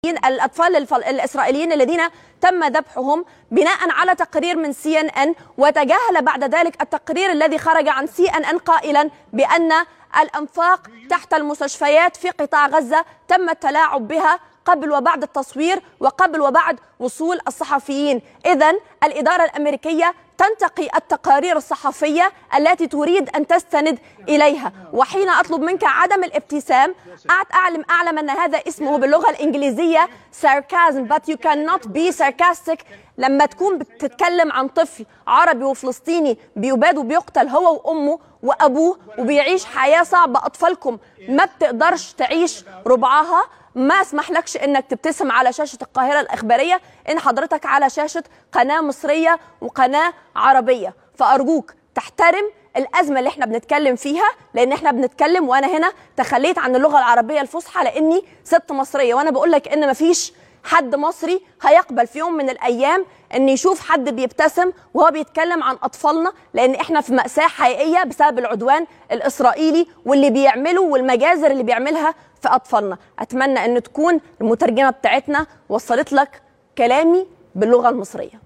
الاطفال الفل... الاسرائيليين الذين تم ذبحهم بناء على تقرير من سي ان ان وتجاهل بعد ذلك التقرير الذي خرج عن سي ان ان قائلا بان الانفاق تحت المستشفيات في قطاع غزه تم التلاعب بها قبل وبعد التصوير وقبل وبعد وصول الصحفيين اذا الاداره الامريكيه تنتقي التقارير الصحفيه التي تريد ان تستند اليها وحين اطلب منك عدم الابتسام اعلم اعلم ان هذا اسمه باللغه الانجليزيه sarcasm but you cannot be sarcastic لما تكون بتتكلم عن طفل عربي وفلسطيني بيباد وبيقتل هو وامه وابوه وبيعيش حياه صعبه اطفالكم ما بتقدرش تعيش ربعها ما اسمح لكش انك تبتسم على شاشه القاهره الاخباريه ان حضرتك على شاشه قناه مصريه وقناه عربيه فارجوك تحترم الازمه اللي احنا بنتكلم فيها لان احنا بنتكلم وانا هنا تخليت عن اللغه العربيه الفصحى لاني ست مصريه وانا بقول لك ان مفيش حد مصري هيقبل في يوم من الايام ان يشوف حد بيبتسم وهو بيتكلم عن اطفالنا لان احنا في ماساه حقيقيه بسبب العدوان الاسرائيلي واللي بيعمله والمجازر اللي بيعملها في اطفالنا اتمنى ان تكون المترجمه بتاعتنا وصلت لك كلامي باللغه المصريه